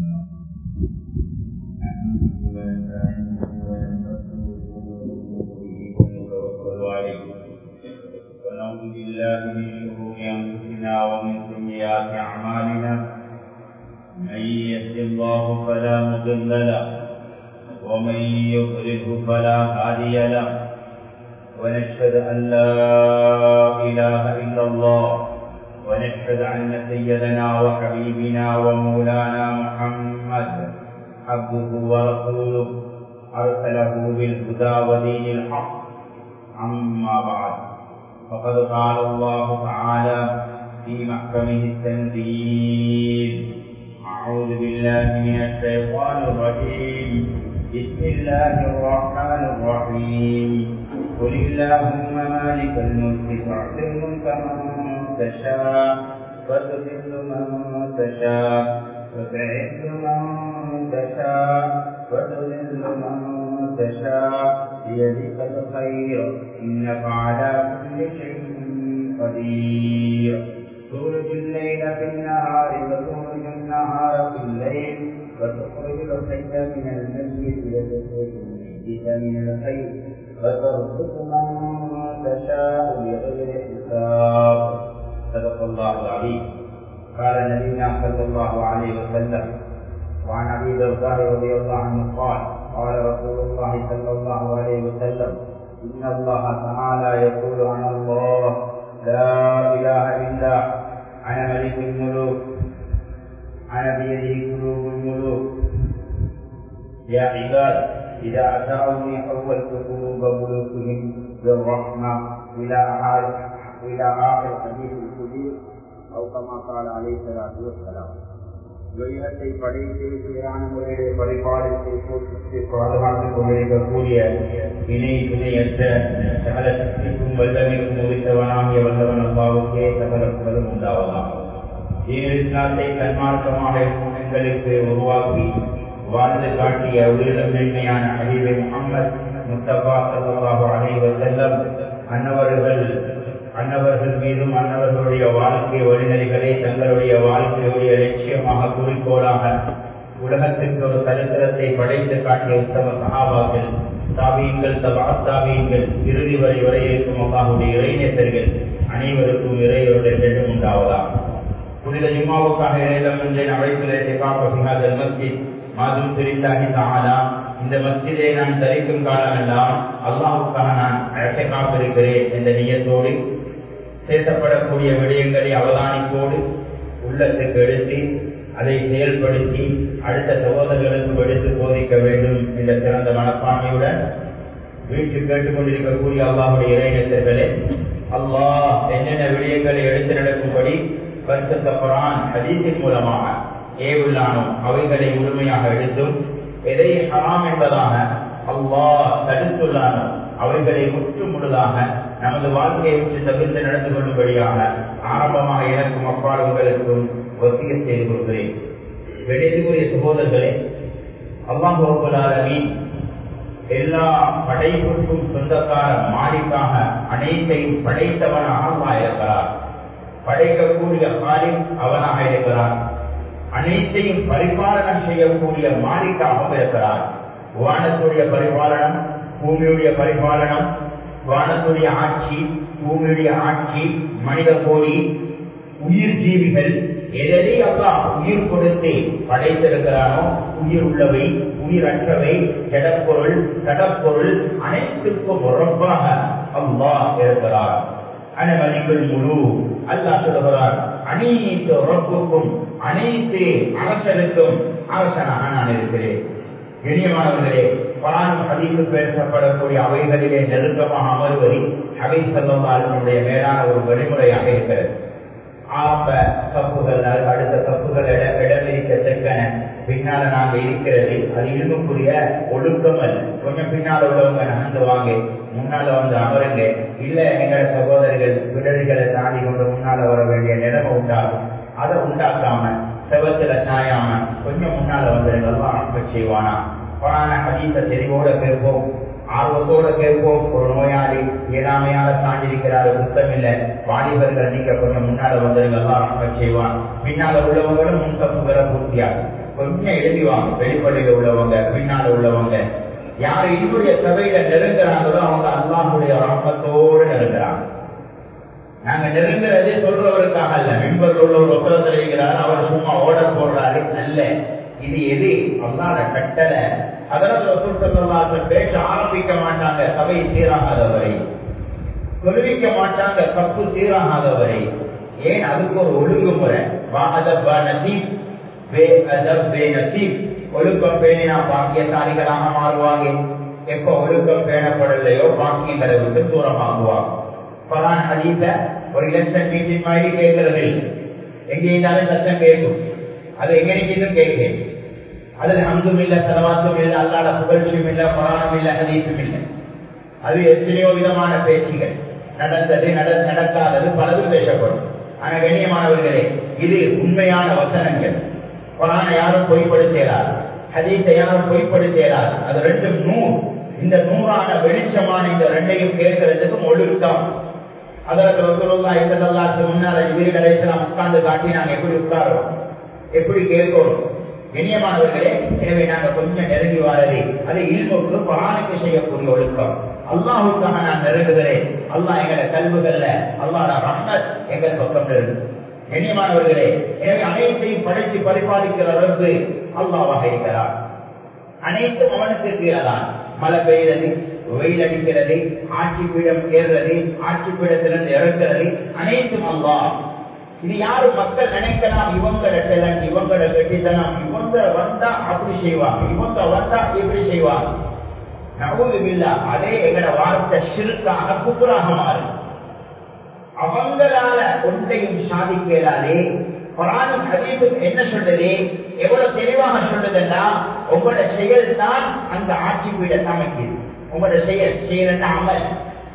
ونعوذ بالله من شرور انفسنا ومن سيئات اعمالنا من يهد الله فلا مضل له ومن يضلله فلا هادي له ونشهد ان لا اله الا الله ونشهد ان سيدنا وحبيبنا ومولانا محمد عبده ورسوله ارسله بالهدى ودين الحق اما بعد فقد قال الله تعالى في محكمه التنزيل اعوذ بالله من الشيطان الرجيم بسم الله الرحمن الرحيم قل اللهم مالك الملك تعطي الملك من تشاء وتذل من تشاء وتعز من تشاء وتذل من تشاء بيدك الخير انك على كل شيء قدير تولج الليل في النهار وتولج النهار في الليل وتخرج الحي من الميت وتخرج الميت من الحي وترزق من تشاء بغير حساب صدق الله العظيم قال نبينا صلى الله عليه وسلم وعن ابي الدرداء رضي الله عنه قال قال رسول الله صلى الله عليه وسلم ان الله تعالى يقول عن الله لا اله الا انا ملك الملوك انا بيده قلوب الملوك يا عباد اذا اتوني حولت قلوب ملوكهم بالرحمه الى اخر الى اخر حديث الكبير او كما قال عليه الصلاه والسلام துயத்தை படைத்து சீரான முறையிலே படைப்பாடு பாதுகாத்துக் கொண்டிருக்கக்கூடிய இணை துணையற்ற சகல சக்திக்கும் வல்லமைக்கும் உரித்தவனாகிய வல்லவன் அப்பாவுக்கே சகல புகழும் உண்டாவதாம் இஸ்லாத்தை தன்மார்க்கமாக எங்களுக்கு உருவாக்கி வாழ்ந்து காட்டிய உயிரிழம் மேன்மையான அழிவை முகமது முஸ்தபா சல்லாஹு அலைவர் செல்லம் அன்னவர்கள் அன்னவர்கள் மீதும் அன்னவர்களுடைய வாழ்க்கை வழிநெறிகளை தங்களுடைய வாழ்க்கையுடைய லட்சியமாக குறிக்கோளாக உலகத்திற்கு ஒரு சரித்திரத்தை படைத்து காட்டிய உத்தம சகாபாக்கள் தாபியங்கள் தபா தாபியங்கள் இறுதி வரை வரை இருக்கும் அல்லாஹுடைய இறைநேசர்கள் அனைவருக்கும் இறைவருடைய வேண்டும் உண்டாவதா புனித ஜும்மாவுக்காக இறையிலம் என்றேன் அழைப்பிலே காப்பசிகாதல் மஸ்ஜித் மாதும் தெரிந்தாகி தாமதா இந்த மஸ்ஜிதை நான் தரிக்கும் காலமெல்லாம் அல்லாவுக்காக நான் அழைக்க காப்பிருக்கிறேன் என்ற நியத்தோடு பேசப்படக்கூடிய விடயங்களை அவதானிப்போடு உள்ளத்துக்கு எடுத்து அதை செயல்படுத்தி அடுத்த சகோதரர்களுக்கும் எடுத்து போதிக்க வேண்டும் என்ற சிறந்த மனப்பான்மையுடன் வீட்டில் கேட்டுக்கொண்டிருக்கக்கூடிய அல்லாஹுடைய இறைநேசர்களே அல்லாஹ் என்னென்ன விடயங்களை எடுத்து நடக்கும்படி பரிசுத்தப்படான் ஹதீஸின் மூலமாக ஏவுள்ளானோ அவைகளை முழுமையாக எடுத்தும் எதை ஹராம் என்பதாக அல்லாஹ் தடுத்துள்ளானோ அவைகளை முற்று முழுதாக நமது வாழ்க்கையை விட்டு தவிர்த்து நடந்து கொள்ளும்படியாக ஆரம்பமாக எனக்கும் அப்பால் உங்களுக்கும் ஒத்திகை செய்து கொள்கிறேன் வெளியேறிய சகோதரர்களே அல்லாம் பொறுப்பதாரவி எல்லா படைப்புக்கும் சொந்தக்கார மாலிக்காக அனைத்தையும் படைத்தவனாக அல்லா இருக்கிறார் படைக்கக்கூடிய மாலிக் அவனாக இருக்கிறார் அனைத்தையும் பரிபாலனம் செய்யக்கூடிய மாலிக்காகவும் இருக்கிறார் வானத்துடைய பரிபாலனம் பூமியுடைய பரிபாலனம் வானத்துடைய ஆட்சி பூமியுடைய ஆட்சி மனித கோழி உயிர் ஜீவிகள் எதை அப்பா உயிர் கொடுத்து படைத்திருக்கிறானோ உயிர் உள்ளவை உயிரற்றவை ஜடப்பொருள் கடப்பொருள் அனைத்துக்கும் உறப்பாக அம்மா இருக்கிறார் அனமதிகள் முழு அல்லா சொல்லுகிறார் அனைத்து உறப்புக்கும் அனைத்து அரசனுக்கும் அரசனாக நான் இருக்கிறேன் கண்ணியமானவர்களே குரான் ஹதீஸு பேசப்படக்கூடிய அவைகளிலே நெருக்கமாக அமர்வதி அவை செல்வங்களுடைய மேலான ஒரு வழிமுறையாக இருக்கிறது ஆரம்ப தப்புகள் அடுத்த தப்புகள் இடமிருக்கத்தக்கன பின்னால நாங்க இருக்கிறது அது இருக்கக்கூடிய ஒழுக்கம் அல்ல கொஞ்சம் பின்னால உள்ளவங்க நகர்ந்து வாங்க முன்னால வந்து அமருங்க இல்ல எங்களோட சகோதரர்கள் விடதிகளை தாண்டி கொண்டு முன்னால வர வேண்டிய நிலைமை உண்டாகும் அதை உண்டாக்காம செவத்துல சாயாம கொஞ்சம் முன்னால வந்துருங்க அனுப்ப செய்வானா பரான ஹதீச தெளிவோட கேட்போம் ஆர்வத்தோட கேட்போம் ஒரு நோயாளி ஏழாமையால சாஞ்சிருக்கிறாரு சுத்தம் இல்ல வாலிபர்கள் நீங்க கொஞ்சம் முன்னால வந்துருங்க எல்லாம் அனுப்ப செய்வான் பின்னால உள்ளவங்களும் முன் தப்புகளை பூர்த்தியாகும் கொஞ்சம் எழுதிவாங்க வெளிப்படையில உள்ளவங்க பின்னால உள்ளவங்க யார் என்னுடைய சபையில நெருங்குறாங்களோ அவங்க அல்லாஹுடைய ரப்பத்தோடு நெருங்குறாங்க நாங்க நெருங்குறதே சொல்றவருக்காக அல்ல மெம்பர் உள்ள ஒரு ஒப்பந்தத்தில் இருக்கிறார் அவர் சும்மா ஓட போடுறாரு அல்ல இது எது அல்லாத கட்டளை அதனால் ரசூல் சொல்லலாம் பேச ஆரம்பிக்க மாட்டாங்க சபை சீராகாதவரை தொழுவிக்க மாட்டாங்க தப்பு சீராகாதவரை ஏன் அதுக்கு ஒரு ஒழுங்குமுறை ஒழுக்கம் பேணினா பாக்கியசாலிகளாக மாறுவாங்க எப்ப ஒழுக்கம் பேணப்படலையோ பாக்கியங்களை விட்டு தூரமாகுவாங்க பலான் ஹதீஸ ஒரு எலெக்ஷன் மீட்டிங் மாதிரி கேட்கறது எங்க இருந்தாலும் சத்தம் கேட்கும் அது எங்க நிற்கிதும் கேட்கிறேன் அதுல அங்கும் இல்ல செலவாத்தும் இல்ல அல்லாத புகழ்ச்சியும் இல்ல பராணம் இல்ல ஹதீஸும் இல்லை அது எத்தனையோ விதமான பேச்சுகள் நடந்தது நடக்காதது பலதும் பேசப்படும் ஆனா கண்ணியமானவர்களே இது உண்மையான வசனங்கள் குரான யாரும் பொய்ப்படுத்தேரார் ஹதீஸை யாரும் பொய்ப்படுத்தேரார் அது ரெண்டும் நூல் இந்த நூறான வெளிச்சமான இந்த ரெண்டையும் கேட்கறதுக்கும் ஒழுக்கம் அதற்கு ரசூலுல்லாஹி ஸல்லல்லாஹு அலைஹி முன்னால ஜிப்ரீல் அலைஹிஸ்ஸலாம் உட்கார்ந்து காட்டி நாங்க எப்படி உட்காரோம் எப்படி கேட்கணும் கண்ணியமானவர்களே எனவே நாங்க கொஞ்சம் நெருங்கி வாரது அது இல்முக்கு பராணிக்கு செய்யக்கூடிய ஒழுக்கம் அல்லாஹுக்காக நான் நெருங்குகிறேன் அல்லாஹ் எங்களை கல்வுகள்ல அல்லாஹ் ரஹ்மத் எங்கள் பக்கம் இருக்கு கண்ணியமானவர்களே எனவே அனைத்தையும் படைத்து பரிபாலிக்கிற அளவுக்கு அல்லாஹ் வகைக்கிறார் அனைத்தும் அவனுக்கு கீழதான் மழை பெய்கிறது வெயில் அடிக்கிறது ஆட்சி பீடம் ஏறுறது ஆட்சி பீடத்திலிருந்து இறக்கிறது அனைத்தும் அல்லா இது யாரு மக்கள் நினைக்கலாம் இவங்கள டேலண்ட் இவங்கள கட்டித்தனம் இவங்க வந்தா அப்படி செய்வாங்க இவங்க வந்தா இப்படி செய்வாங்க நகுது இல்ல அதே எங்கட வார்த்தை சிறுக்காக குப்புராக மாறும் அவங்களால ஒன்றையும் சாதிக்கலாதே குரானும் ஹதீபும் என்ன சொல்றது எவ்வளவு தெளிவாக சொல்றதுன்னா உங்களோட செயல் தான் அந்த ஆட்சி பீடத்தை அமைக்குது உங்களோட செயல் செயல் அமல்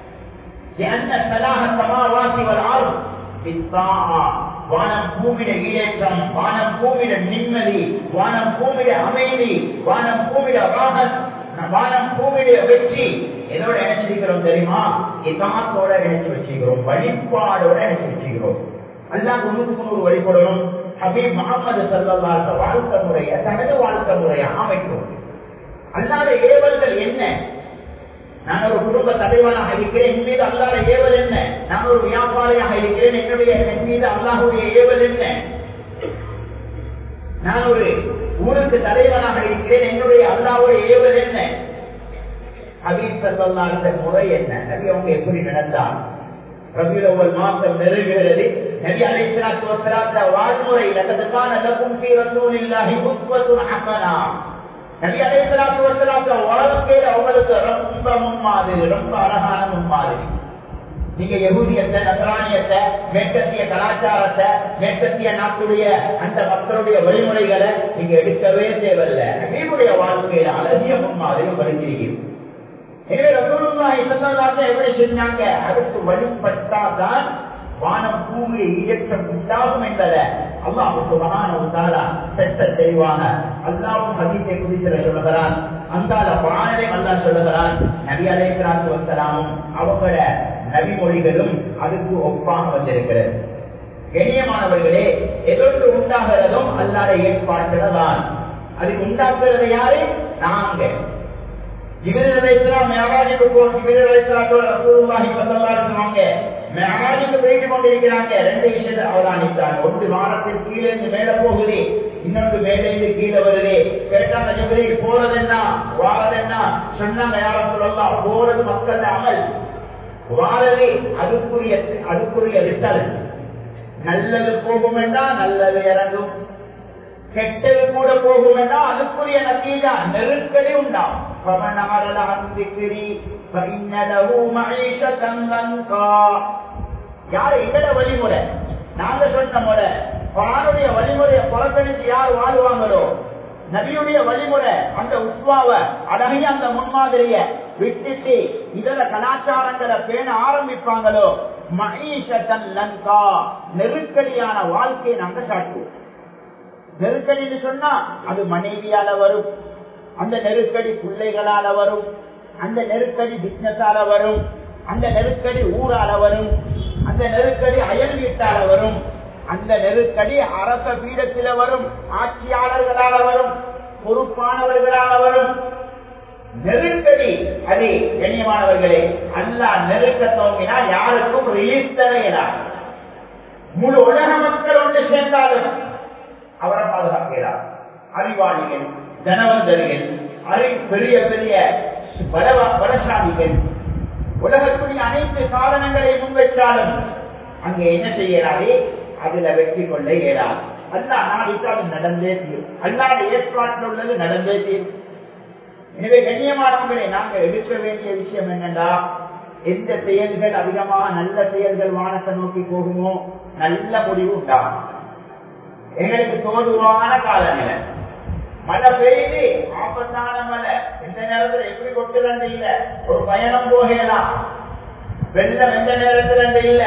لأن صلاح السماوات والأرض بالطاعة வானம் பூமிட ஈடேற்றம் வானம் பூமிட நிம்மதி வானம் பூமிட அமைதி வானம் பூமிட ராகத் வானம் பூமிட வெற்றி எதோட இணைச்சிருக்கிறோம் தெரியுமா இதாத்தோட இணைச்சு வச்சுக்கிறோம் வழிபாடோட இணைச்சு வச்சுக்கிறோம் அல்லாஹ் நூற்றுக்கு நூறு வழிபடணும் ஹபீப் முகமது சல்லாத வாழ்க்கை முறைய தனது வாழ்க்கை முறையை அமைக்கும் அல்லாத ஏவல்கள் என்ன நான் ஒரு குடும்ப தலைவனாக இருக்கிறேன் என் மீது அல்லாத ஏவல் என்ன நான் ஒரு வியாபாரியாக இருக்கிறேன் என்னுடைய என் மீது அல்லாஹுடைய ஏவல் என்ன நான் ஒரு ஊருக்கு தலைவனாக இருக்கிறேன் என்னுடைய அல்லாவுடைய ஏவல் என்ன ஹபீப் சல்லாத முறை என்ன நபி அவங்க எப்படி நடந்தார் ரபியுல் மாசம் நெருங்குகிறது நபி அலைஹிஸ்ஸலாத்து வஸலாம் வாழ்முறை லகதகான லகும் ஃபீ ரசூலில்லாஹி உஸ்வத்துன் ஹஸனா நபி அலைஹிஸ்ஸலாத்து வஸலாம் வாழ்க்கையில அவங்களுக்கு ரொம்ப முன்மாதிரி ரொம்ப அழகான முன்மாதிரி நீங்க யகுதியத்தை நசராணியத்தை மேற்கத்திய கலாச்சாரத்தை மேற்கத்திய நாட்டுடைய அந்த மக்களுடைய வழிமுறைகளை நீங்க எடுக்கவே தேவையில்ல நபியுடைய வாழ்க்கையில அழகிய முன்மாதிரி வருகிறீர்கள் எனவே ரசூலுல்லாஹி ஸல்லல்லாஹு எப்படி செஞ்சாங்க அதுக்கு வழிபட்டாதான் வானம் பூமி இயக்கம் உண்டாகும் என்பதை அல்லாஹ் சுபஹானஹு தஆலா செட்ட தெளிவாக அல்லாஹ்வும் ஹதீஸை குறித்து சொல்லுகிறான் அந்தால குர்ஆனிலே அல்லாஹ் சொல்லுகிறான் நபி அலைஹிஸ்ஸலாத்து வஸலாமும் அவங்களோட நபி மொழிகளும் அதுக்கு ஒப்பாக வந்திருக்கிறது கண்ணியமானவர்களே எதொன்று உண்டாகிறதும் அல்லாத ஏற்பாட்டில தான் அதுக்கு உண்டாக்குறது யாரு நாங்க ஜிபிரில் அலைஹிஸ்ஸலாம் மேராஜுக்கு போன ஜிபிரில் அலைஹிஸ்ஸலாத்தோட ரசூலுல்லாஹி ஸல்லல்லாஹு அலைஹி வஸல்லம் மேராஜுக்கு போயிட்டு கொண்டிருக்கிறாங்க ரெண்டு விஷயத்தை அவதானித்தாங்க ஒன்று வானத்தில் கீழே இருந்து மேல போகுது இன்னொன்று மேலே இருந்து கீழே வருது கேட்டாங்க ஜிபிரில் போறது என்ன வாரது என்ன சொன்னாங்க யாரும் சொல்லலாம் போறது மக்கள் அமல் வாரது அதுக்குரிய அதுக்குரிய ரிசல்ட் நல்லது போகும் என்றால் நல்லது இறங்கும் கெட்டது கூட போகும் என்றால் அதுக்குரிய நத்தீஜா நெருக்கடி உண்டாகும் فمن أعرض عن ذكري فإن له معيشة ضنكا யார் எங்கட வழிமுறை நாங்க சொன்ன முறை குரானுடைய வழிமுறையை புறக்கணிச்சு யார் வாழ்வாங்களோ நபியுடைய வழிமுறை அந்த உஸ்வாவ அழகிய அந்த முன்மாதிரிய விட்டுட்டு இதர கலாச்சாரங்களை பேண ஆரம்பிப்பாங்களோ மகீஷன் லங்கா நெருக்கடியான வாழ்க்கையை நாங்க காட்டுவோம் நெருக்கடின்னு சொன்னா அது மனைவியால வரும் அந்த நெருக்கடி பிள்ளைகளால வரும் அந்த நெருக்கடி பிசினஸால வரும் அந்த நெருக்கடி ஊரால வரும் அந்த நெருக்கடி அயல் வீட்டால வரும் அந்த நெருக்கடி அரச பீடத்தில வரும் ஆட்சியாளர்களால வரும் பொறுப்பானவர்களால வரும் நெருக்கடி அது கண்ணியமானவர்களே அல்லா நெருக்க துவங்கினால் யாருக்கும் ரிலீஸ் தரையலாம் முழு உலக மக்கள் ஒன்று சேர்ந்தாலும் அவரை பாதுகாக்கிறார் அறிவாளிகள் தனவந்தர்கள் அறி பெரிய பெரிய பலவ- பலசாலிகள் உலகத்துடைய அனைத்து சாதனங்களை முன்வைச்சாலும் அங்கே என்ன செய்யறாரே அதுல வெற்றி கொள்ள இயலாது அல்லா நாடித்தால் நடந்தே தீரும் அல்லாத ஏற்பாட்டில் உள்ளது நடந்தே தீரும் எனவே கண்ணியமானவர்களை நாங்கள் எடுக்க வேண்டிய விஷயம் என்னன்னா எந்த செயல்கள் அதிகமாக நல்ல செயல்கள் வானத்தை நோக்கி போகுமோ நல்ல முடிவு உண்டாகும் எங்களுக்கு தோதுவான காலநிலை மழை பெய்யுது ஆபத்தான மழை எந்த நேரத்துல எப்படி கொட்டுறது இல்ல ஒரு பயணம் போகலாம் வெள்ளம் எந்த நேரத்துல இல்ல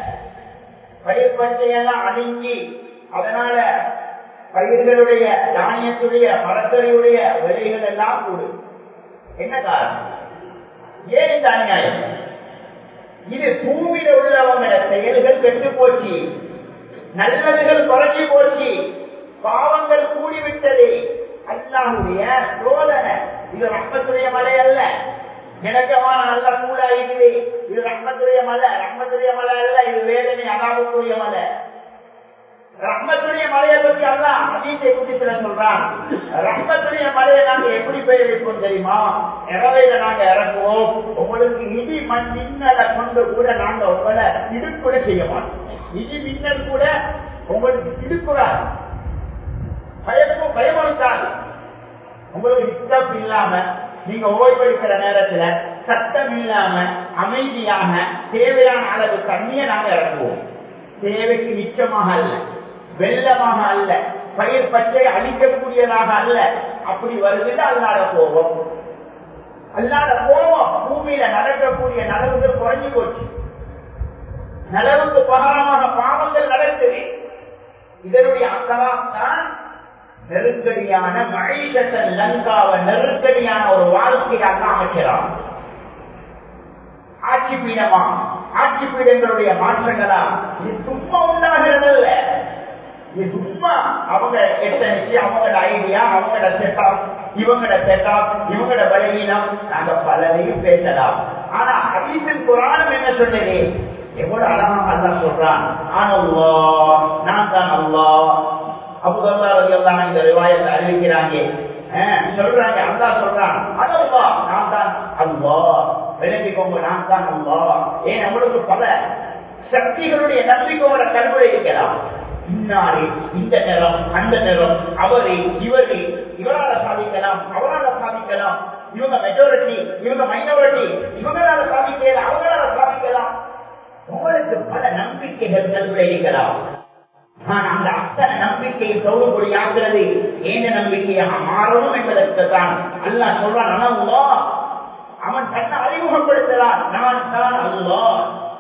பயிர் பச்சையெல்லாம் அணுங்கி அதனால பயிர்களுடைய தானியத்துடைய மரக்கறியுடைய விலைகள் எல்லாம் கூடும் என்ன காரணம் ஏன் இந்த அநியாயம் இது பூமியில உள்ளவங்க செயல்கள் கெட்டு போச்சு நல்லதுகள் குறைஞ்சி போச்சு பாவங்கள் கூடிவிட்டது அல்லாஹுடைய சோதனை இது ரஹ்மத்துடைய மலை அல்ல இணக்கமான நல்ல கூட இருக்குது இது ரஹ்மத்துடைய மலை ரஹ்மத்துடைய மலை அல்ல இது வேதனை அதாவுக்குரிய மலை ரஹ்மத்துடைய மலையை பற்றி அல்ல அதீத்தை குடித்துல சொல்றான் ரஹ்மத்துடைய மலையை நாங்க எப்படி பெயர் வைப்போம் தெரியுமா இரவையில நாங்க இறங்குவோம் உங்களுக்கு இடி மண் மின்னலை கொண்டு கூட நாங்க உங்களை இடுக்கூட செய்ய மாட்டோம் இடி மின்னல் கூட உங்களுக்கு இடுக்கூடாது பயமும் பயமுறுத்தாது உங்களுக்கு டிஸ்டர்ப் இல்லாம நீங்க ஓய்வெடுக்கிற நேரத்துல சத்தம் இல்லாம அமைதியாக தேவையான அளவு தண்ணியை நாங்க இறக்குவோம் தேவைக்கு மிச்சமாக அல்ல வெள்ளமாக அல்ல பயிர் பச்சை அழிக்கக்கூடியதாக அல்ல அப்படி வருதுன்னு அல்லாத கோபம் அல்லாத கோபம் பூமியில நடக்கக்கூடிய நலவுகள் குறைஞ்சு போச்சு நலவுக்கு பகரமாக பாவங்கள் நடக்குது இதனுடைய அக்கலாத்தான் நெருக்கடியான மழைசத்தன் லங்காவை நெருக்கடியான ஒரு வாழ்க்கையாக அமைக்கிறான் ஆட்சி பீடமா ஆட்சி பீடங்களுடைய மாற்றங்களா இது சும்மா உண்டாகிறதல்ல இது சும்மா அவங்க எத்தனைக்கு அவங்களோட ஐடியா அவங்களோட செட்டப் இவங்களோட செட்டப் இவங்களோட பலவீனம் நாங்க பலரையும் பேசலாம் ஆனா அதீசின் குரானம் என்ன சொன்னது எவ்வளவு அழகா அல்லா சொல்றான் ஆனல்லா நான் தான் அல்லா அபுதல்லா இந்த ரிவாயத்தை அறிவிக்கிறாங்க அஹ், சொல்றாங்க அல்லா சொல்றான் அதல்லா நான் தான் அல்லா விளங்கிக்கோங்க நான் தான் அல்லா ஏன் நம்மளுக்கு பல சக்திகளுடைய நம்பிக்கையோட கல்வியை இருக்கலாம் இன்னாரு இந்த நிறம் அந்த நிறம் அவரு இவரு இவரால சாதிக்கலாம் அவரால சாதிக்கலாம் இவங்க மெஜாரிட்டி இவங்க மைனாரிட்டி இவங்களால சாதிக்கலாம் அவங்களால சாதிக்கலாம் உங்களுக்கு பல நம்பிக்கைகள் கல்வியில் இருக்கலாம் ஆனா அந்த அத்தனை நம்பிக்கையை சௌரப்படியாகிறது ஏன நம்பிக்கையாக மாறணும் என்பதற்கு தான் அல்லாஹ் சொல்றான் அனல்லா அவன் தன்னை அறிமுகப்படுத்துகிறான் நான் தான் அல்லாஹ்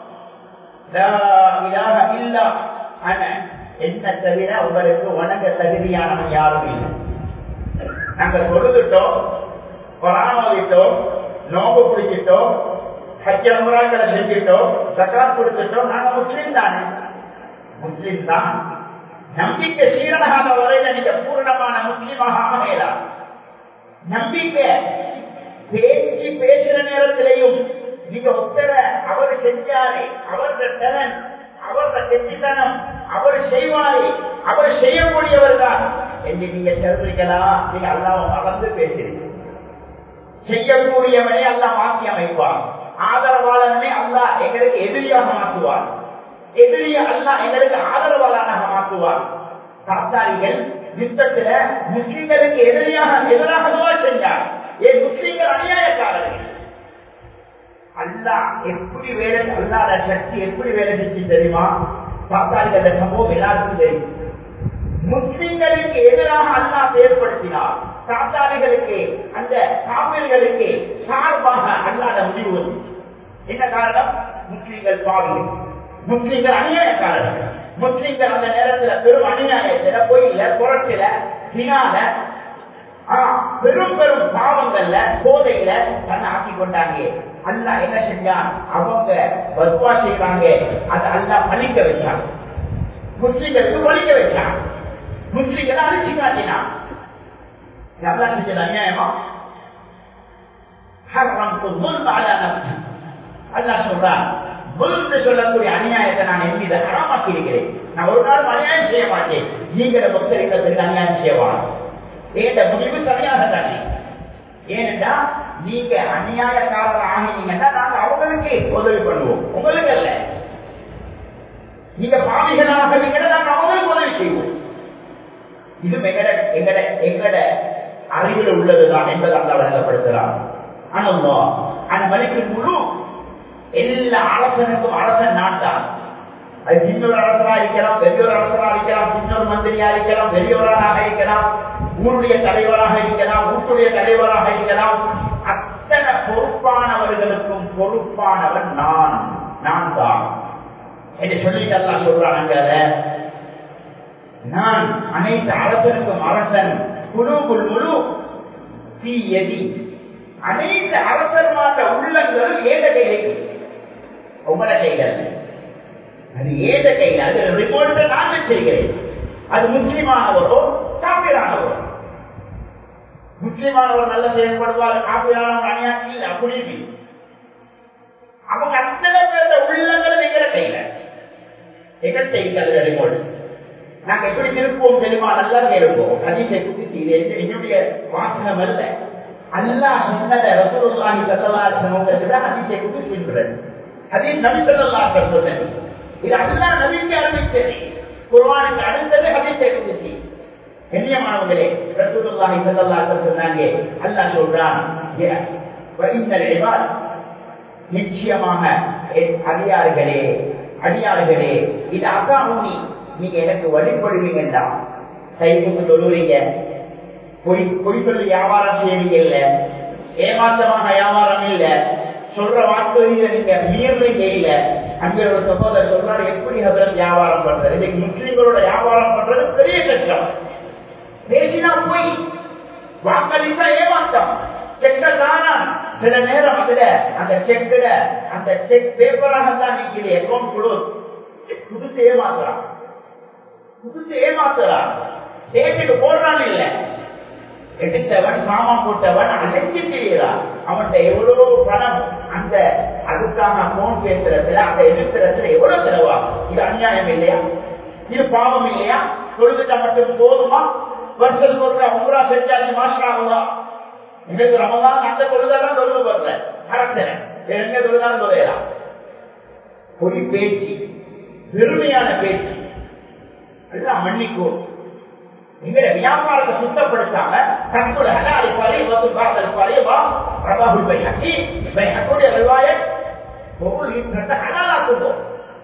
லா இலாஹ இல்லா அன என்ன தவிர உங்களுக்கு வணங்க தகுதியானவன் யாரும் இல்லை நாங்க தொழுதுட்டோம் பராமரித்தோம் நோம்பு பிடிச்சிட்டோம் ஹஜ் அமராக்களை செஞ்சிட்டோம் சக்காத் கொடுத்துட்டோம் நாங்க முஸ்லீம் தானே முஸ்லீம் தான் நம்பிக்கை சீரனாக வரையில நீங்க பூர்ணமான முஸ்லீமாக ஆகலாம் நம்பிக்கை பேச்சு பேசுற நேரத்திலையும் நீங்க ஒத்தர அவர் செஞ்சாரு அவரது டேலண்ட் அவரது கெட்டித்தனம் அவர் செய்வாரு அவர் செய்யக்கூடியவர் தான் என்று நீங்க சொல்றீங்களா நீங்க அல்லாம மறந்து பேசுறீங்க செய்யக்கூடியவனே அல்லா மாற்றி அமைப்பான் ஆதரவாளனே அல்லாஹ் எங்களுக்கு எதிரியாக மாற்றுவான் எதிரிய அல்லாஹ் எங்களுக்கு ஆதரவாளனாக மாற்றுவான் தாத்தாரிகள் யுத்தத்துல முஸ்லிம்களுக்கு எதிரியாக எதிராக துவா செஞ்சார் ஏன் முஸ்லிம்கள் அநியாயக்காரர்கள் அல்லாஹ் எப்படி வேலை அல்லாத சக்தி எப்படி வேலை செஞ்சு தெரியுமா தாத்தாரிகள் சம்பவம் எல்லாருக்கும் தெரியும் முஸ்லிம்களுக்கு எதிராக அல்லாஹ் ஏற்படுத்தினார் தாத்தாரிகளுக்கு அந்த காவிர்களுக்கு சார்பாக அல்லாத முடிவு வந்துச்சு என்ன காரணம் முஸ்லிம்கள் பாவிகள் முஸ்லிம்கள் அநியாயக்காரர்கள் முஸ்லிம்கள் அந்த நேரத்துல பெரும் அநியாயத்துல பொய்யில புரட்டில தினால பெரும் பெரும் பாவங்கள்ல போதையில தன்னை ஆக்கி கொண்டாங்க அல்லா என்ன செஞ்சான் அவங்க பத்வா செய்வாங்க அதை அல்லா பழிக்க வச்சாங்க முஸ்லிம்களுக்கு ஒழிக்க வச்சான் முஸ்லிம்களை அழிச்சு காட்டினான் நல்லா செஞ்சது அநியாயமா அல்லா சொல்றான் முழுந்து சொல்லக்கூடிய அநியாயத்தை நான் என் மீது ஹராமாக்கி இருக்கிறேன் நான் ஒரு நாள் அநியாயம் செய்ய மாட்டேன் நீங்கள பக்தர்களுக்கு அநியாயம் செய்வான் ஏந்த முடிவு சரியாக தானே ஏனென்றா நீங்க அநியாயக்காரர் ஆகினீங்கன்னா நாங்க அவங்களுக்கு உதவி பண்ணுவோம் உங்களுக்கு அல்ல நீங்க பாவிகளாக நாங்க அவங்களுக்கு உதவி செய்வோம் இது எங்கட எங்கட எங்கட அறிவில் உள்ளதுதான் என்பதை அல்ல வழங்கப்படுத்தலாம் ஆனா அந்த மணிக்கு முழு எல்லா அரசனுக்கும் அரசன் நாட்டான் அது சின்னொரு அரசரா இருக்கலாம் பெரியொரு அரசரா இருக்கலாம் சின்னொரு மந்திரியா இருக்கலாம் பெரியவராக இருக்கலாம் ஊருடைய தலைவராக இருக்கலாம் ஊட்டுடைய தலைவராக இருக்கலாம் அத்தனை பொறுப்பானவர்களுக்கும் பொறுப்பானவன் நான் நான் தான் என்று சொல்லிட்டு எல்லாம் சொல்றாங்க நான் அனைத்து அரசனுக்கும் அரசன் குழுக்குள் முழு தீயதி அனைத்து அரசர்மாட்ட உள்ளங்கள் ஏத கையில் உங்கள கைகள் அது ஏத கையில் அது ரிப்போர்ட்டை நான் செய்கிறேன் அது முஸ்லிமானவரோ காப்பீரானவரோ முஸ்லிமானவர் நல்ல செயல்படுவார் காப்பீரானவர் அநியாயம் இல்லை அப்படி அவங்க அத்தனை பேர உள்ளங்களை எங்கிற கையில எங்கள் கையில் ரிப்போர்ட் நாங்க எப்படி திருப்போம் தெரியுமா நல்லா இருப்போம் அதிசய குத்தி இது என்னுடைய வாசகம் அல்ல அல்லா சொன்னத ரசூலுல்லாஹி ஸல்லல்லாஹு அலைஹி வஸல்லம் அதிசய குத்தி சொல்றது அதே நபி ஸல்லல்லாஹு அலைஹி வஸல்லம் இது அல்லாஹ் நபிக்கு அறிவிச்சது குர்ஆனுக்கு அடுத்தது அதிசய குத்தி கண்ணியமானவர்களே ரசூலுல்லாஹி ஸல்லல்லாஹு அலைஹி வஸல்லம் சொன்னாங்க அல்லாஹ் சொல்றான் வஇன்னல் இபாத் நிச்சயமாக அடியார்களே அடியார்களே இது அசாமுனி நீங்க எனக்கு வழிபடுவீங்கடா கைக்கு தொழுவீங்க பொய் பொய் சொல்லி வியாபாரம் செய்வீங்க இல்ல ஏமாற்றமாக வியாபாரம் இல்ல சொல்ற வாக்குறுதியில நீங்க மீறலைங்க இல்ல அங்க ஒரு சகோதரர் சொல்றாரு எப்படி ஹசரத் வியாபாரம் பண்றது இன்னைக்கு முஸ்லிம்களோட வியாபாரம் பண்றது பெரிய கஷ்டம் பேசினா போய் வாக்களித்தா ஏமாற்றம் செக்க தானா சில நேரம் அதுல அந்த செக்குல அந்த செக் பேப்பராக தான் நீங்க அக்கௌண்ட் கொடு புதுசு ஏமாத்துறான் புதுசு ஏமாத்துறான் சேர்த்துக்கு போடுறான் இல்ல எடுத்தவன் சாமான் போட்டவன் அழைச்சி செய்யறான் அவன்கிட்ட எவ்வளவு பணம் அந்த அதுக்கான போன் பேசுறதுல அந்த எழுத்துறதுல எவ்வளவு செலவா இது அநியாயம் இல்லையா இது பாவம் இல்லையா தொழுதுட்டா மட்டும் போதுமா வருஷம் சொல்ற உங்களா செஞ்சாச்சு மாஸ்டர் ஆகுதா எங்களுக்கு ரமதான் அந்த தொழுதான் தொழுது வரல அரசன எங்க தொழுதான் தொலையலாம் பொய் பேச்சு பெருமையான பேச்சு எல்லாம் மன்னிக்கும் எங்களை வியாபாரத்தை சுத்தப்படுத்தாம தற்கொலை அலிப்பாரே இவத்து பாரத அலிப்பாரே வா பிரபாபுல் பை ஹசி பை ஹக்குடைய ரிவாய பொருள் ஈட்டுறத ஹலாலாக்குவோம்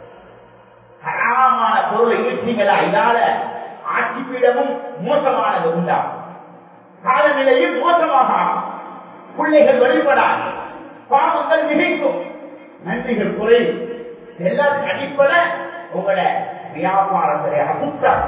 ஹராமான பொருளை ஈட்டீங்களா இதால ஆட்சி பீடமும் மோசமானது உண்டா காலநிலையும் மோசமாக பிள்ளைகள் வழிபடாது பாவங்கள் மிகைக்கும் நன்றிகள் குறையும் எல்லாத்துக்கும் அடிப்படை உங்களோட வியாபாரத்திலே அசுத்தம்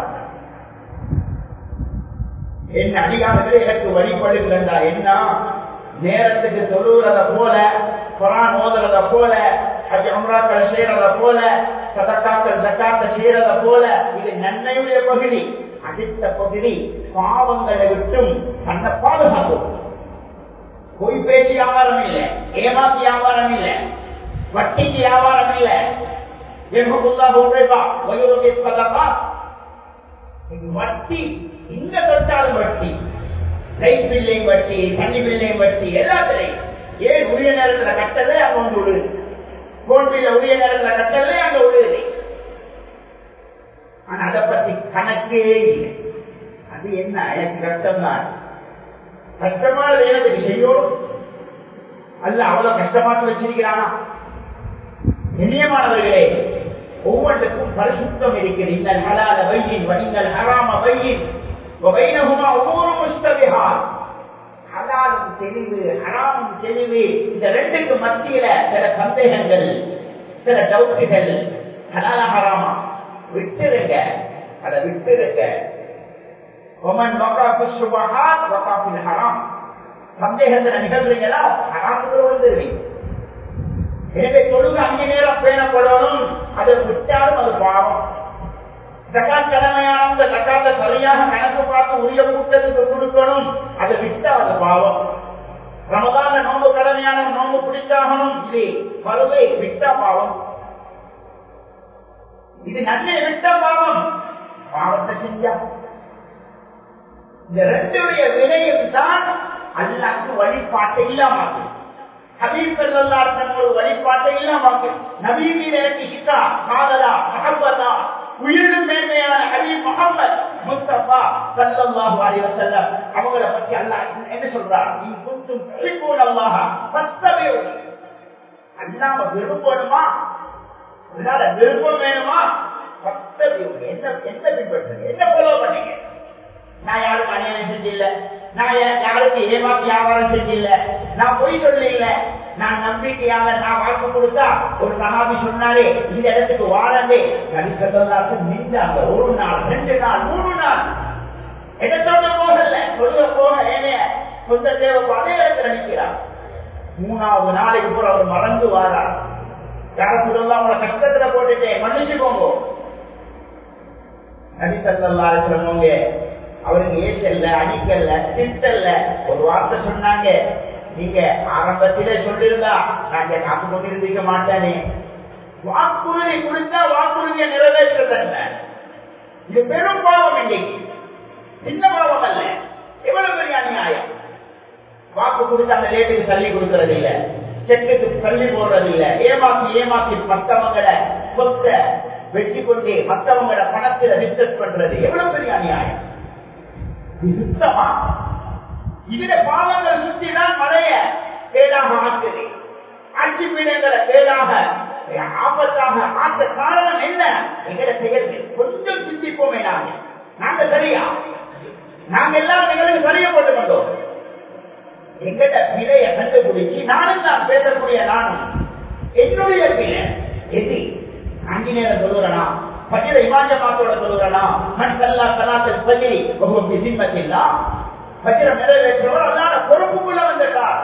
என் அதிகாரத்தில் எனக்கு வழிபடுகிறதா என்ன நேரத்துக்கு தொழுகிறத போல குரான் ஓதுறத போல அது அம்ராக்களை செய்யறத போல சதக்காக்கள் ஜக்காத்தை செய்யறத போல இது நன்மையுடைய பகுதி அடுத்த பகுதி பாவங்களை விட்டும் தன்னை பாதுகாக்கும் பொய் பேச்சு வியாபாரம் இல்லை ஏமாத்து வியாபாரம் இல்லை வட்டிக்கு வியாபாரம் இல்லை வட்டி இங்க தொட்டாலும் வட்டி லைட் பில்லையும் வட்டி தண்ணி பில்லையும் வட்டி எல்லாத்திலையும் ஏன் உரிய நேரத்துல கட்டல அங்க ஒன்று விழுது போன் பில்ல உரிய நேரத்துல கட்டல அங்க விழுது ஆனா அதை பத்தி கணக்கே இல்லை அது என்ன எனக்கு கஷ்டம் தான் கஷ்டமானது எனக்கு செய்யும் அல்ல அவ்வளவு கஷ்டமாட்டு வச்சிருக்கிறானா நிச்சயமானவர்களே ஒவ்வொன்றுக்கும் பரிசுத்தம் இருக்கிறது இந்த ஹலால வையின் வணிகல் ஹராம வையின் வைனகுமா ஒவ்வொரு முஸ்தபிஹா ஹலாலும் தெளிவு ஹராமும் தெளிவு இந்த ரெண்டுக்கு மத்தியில சில சந்தேகங்கள் சில டவுட்டுகள் ஹலால ஹராமா விட்டுருங்க அதை விட்டுருங்க ஒமன் வகாஃபி சுபஹாத் வகாஃபில் ஹராம் சந்தேகத்துல நிகழ்றீங்களா ஹராத்துக்குள்ள விழுந்துருவீங்க எனவே தொழுக அஞ்சு நேரம் பேணப்படணும் அதை விட்டாலும் அது பாவம் தக்காத் கடமையான அந்த தக்காத்த சரியாக கணக்கு பார்த்து உரிய கூட்டத்துக்கு கொடுக்கணும் அதை விட்டா அது பாவம் ரமதான நோம்பு கடமையான நோம்பு பிடிச்சாகணும் இது பருவை விட்டா பாவம் இது நன்மை விட்ட பாவம் பாவத்தை செஞ்சா இந்த ரெண்டுடைய விலையும் தான் அல்லாக்கு வழிபாட்டை இல்லாமல் ஹபீப் சல்லாஹ் ஒரு வழிபாட்டை இல்லாமல் நபி மீது எனக்கு இஷ்டா காதலா மஹப்பதா உயிரினும் மேன்மையான ஹபீப் முகமது முஸ்தபா சல்லல்லாஹு அலைஹி வஸல்லம் அவங்கள பத்தி அல்லாஹ் என்ன சொல்றார் நீ குந்தும் துஹிப்பூன அல்லாஹ் ஃபத்தபியூ அல்லாஹ் விரும்பணுமா அதனால விருப்பம் வேணுமா ஃபத்தபியூ என்ன என்ன பின்பற்றுங்க என்ன ஃபாலோ பண்ணீங்க நான் யாருக்கு அநியாயம் செஞ்சில்ல நான் யாருக்கு ஏமாத்தி வியாபாரம் செஞ்சில்ல நான் பொய் சொல்ல இல்ல நான் நம்பிக்கையாக நான் வாக்கு கொடுத்தா ஒரு சகாபி சொன்னாரே இந்த இடத்துக்கு வாழந்தே கடிக்கத்தல்லாக்கு நின்றாங்க ஒரு நாள் ரெண்டு நாள் மூணு நாள் இடத்தோட போகல சொல்ல போக ஏனைய சொந்த தேவை அதே இடத்துல நிற்கிறார் மூணாவது நாளைக்கு கூட அவர் மறந்து வாரார் யாரும் சொல்லலாம் அவங்கள கஷ்டத்துல போட்டுட்டேன் மன்னிச்சுக்கோங்க நடித்தல்லா இருக்கிறவங்க அவருக்கு ஏசல்ல அடிக்கல்ல திட்டல்ல ஒரு வார்த்தை சொன்னாங்க நீங்க ஆரம்பத்திலே சொல்லிருந்தா நான் காத்து கொண்டிருந்திருக்க மாட்டேனே வாக்குறுதி கொடுத்தா வாக்குறுதியை நிறைவேற்றுறது இது பெரும் பாவம் இன்னைக்கு சின்ன பாவம் அல்ல எவ்வளவு பெரிய அநியாயம் வாக்கு கொடுத்து அந்த ரேட்டுக்கு தள்ளி கொடுக்கறது இல்ல செக்குக்கு தள்ளி போடுறது இல்ல ஏமாத்தி ஏமாத்தி மத்தவங்களை சொத்த வெற்றி கொண்டு மத்தவங்களோட பணத்துல ரிசர்ச் பண்றது எவ்வளவு பெரிய அநியாயம் சுத்தமா இதுல பாவங்கள் சுத்திதான் மழைய கேடாக ஆக்குது ஆட்சி பீடங்களை கேடாக ஆபத்தாக ஆக்க காரணம் என்ன எங்களை செயல்கள் கொஞ்சம் சிந்திப்போமே நாங்க நாங்க சரியா நாங்க எல்லாரும் எங்களுக்கு சரியா போட்டு கொண்டோம் எங்கட பிழைய கண்டுபிடிச்சு நானும் தான் பேசக்கூடிய நானும் என்னுடைய பிழை எது ஆஞ்சநேயர் சொல்லுறனா பஜிர இமாஞ்சமாத்தோட சொல்லுறனா மண் கல்லா கலாத்தில் பஜிரி ஒவ்வொரு சிம்மத்தில்லா பஜிரம் நிறைவேற்றவர் அல்லாத பொறுப்புக்குள்ள வந்துட்டார்